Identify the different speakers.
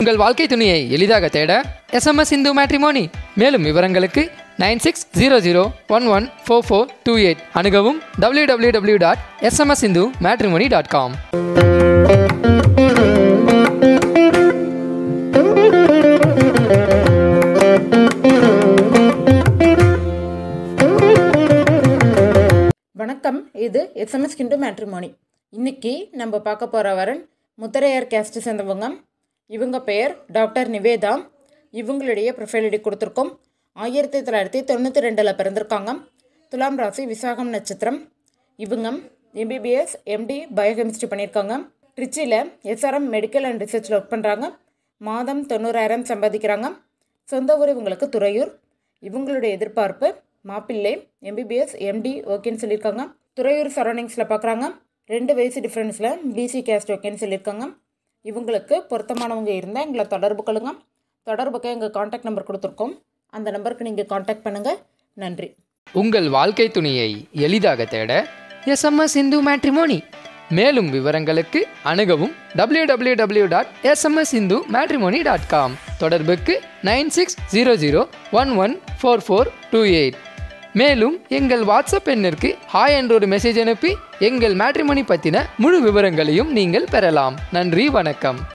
Speaker 1: உங்கள் வாழ்க்கை துணையை எளிதாக தேட எஸ்எம்எஸ் இந்து மேட்ரிமோனி மேலும் விவரங்களுக்கு nine six zero zero one one four four two eight அணுகவும் W W W dot SMS Hindu matrimony dot com
Speaker 2: வணக்கம் இது எஸ்எம்எஸ் கிண்டு மேட்ரிமோனி இன்னைக்கு நம்ம பார்க்க போகிற வரன் முத்தரையர் கேஸ்ட் சேர்ந்தவங்க இவங்க பெயர் டாக்டர் நிவேதா இவங்களுடைய ப்ரொஃபைல் ஐடி கொடுத்துருக்கோம் ஆயிரத்தி தொள்ளாயிரத்தி தொண்ணூற்றி ரெண்டில் பிறந்திருக்காங்க துலாம் ராசி விசாகம் நட்சத்திரம் இவங்க எம்பிபிஎஸ் எம்டி பயோகெமிஸ்ட்ரி பண்ணியிருக்காங்க ட்ரிச்சியில் எஸ்ஆர்எம் மெடிக்கல் அண்ட் ரிசர்ச்சில் ஒர்க் பண்ணுறாங்க மாதம் தொண்ணூறாயிரம் சம்பாதிக்கிறாங்க சொந்த ஊர் இவங்களுக்கு துறையூர் இவங்களுடைய எதிர்பார்ப்பு மாப்பிள்ளை எம்பிபிஎஸ் எம்டி ஓகேன்னு சொல்லியிருக்காங்க துறையூர் சரௌண்டிங்ஸில் பார்க்குறாங்க ரெண்டு வயசு டிஃப்ரென்ஸில் பிசி கேஸ்ட் ஓகேன்னு சொல்லியிருக்காங்க இவங்களுக்கு பொருத்தமானவங்க இருந்தால் எங்களை தொடர்பு கொள்ளுங்க தொடர்புக்கு எங்கள் காண்டாக்ட் நம்பர் கொடுத்துருக்கோம் அந்த நம்பருக்கு நீங்கள் காண்டாக்ட் பண்ணுங்கள் நன்றி
Speaker 1: உங்கள் வாழ்க்கை துணையை எளிதாக தேட எஸ்எம்எஸ் இந்து மேட்ரிமோனி மேலும் விவரங்களுக்கு அணுகவும் W W W dot SMS Hindu matrimony dot com தொடர்புக்கு nine six zero zero one one four four two eight மேலும் எங்கள் வாட்ஸ்அப் எண்ணிற்கு ஹாய் என்ற ஒரு மெசேஜ் அனுப்பி எங்கள் மேட்ரிமோனி பற்றின முழு விவரங்களையும் நீங்கள் பெறலாம் நன்றி வணக்கம்